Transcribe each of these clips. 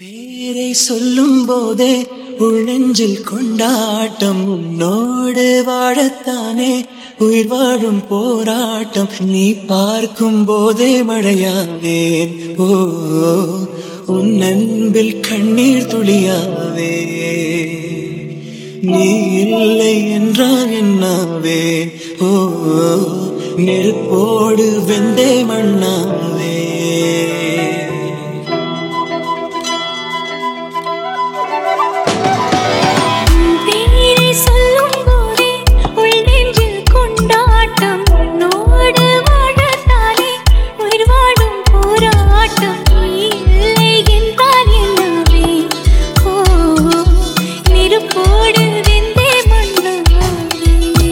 பேரை சொல்லும் போதே உள்நெஞ்சில் கொண்டாட்டம் உன்னோடு வாழத்தானே உயிர் வாழும் போராட்டம் நீ பார்க்கும் போதே மழையாவேன் ஓ உன் அன்பில் கண்ணீர் துளியாவே நீ இல்லை என்றால் என்னாவே ஓ நெருப்போடு வெந்தே மண்ணாவே பேரை சொல்லும் போதே உள் நெஞ்சில் கொண்டாட்டம் உன்னோடு வாழத்தானே உயிர் வாழும் போராட்டம் நீ இல்லை என்றால் என்னவே ஓ நெருப்போடு வெந்தே மண்ணாவே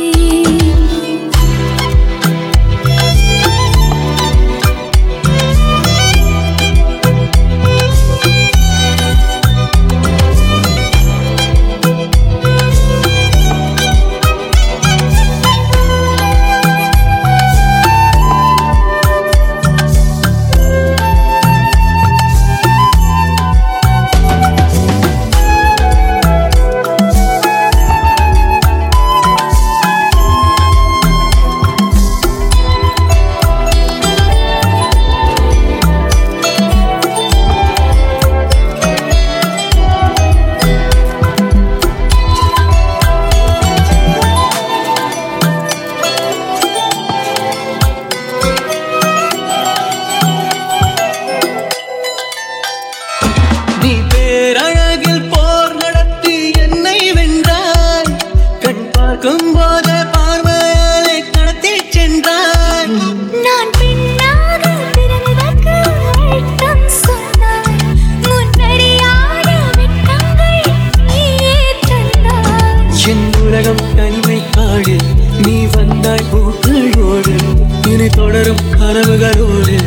நீ பேரழகில் போர் நடத்தி என்னை வென்றாய் கண் பார்க்கும் போது பார்வையாலே கடத்தி சென்றாய் நான் பெண்ணாக பிறந்ததற்கு அர்த்தம் சொன்னாய் முன்னறியாத வெட்கங்கள் நீயே தந்தாய் என் உலகம் தனிமை காடு நீ வந்தாய் பூக்களோடு இனி தொடரும் கனவுகளோடு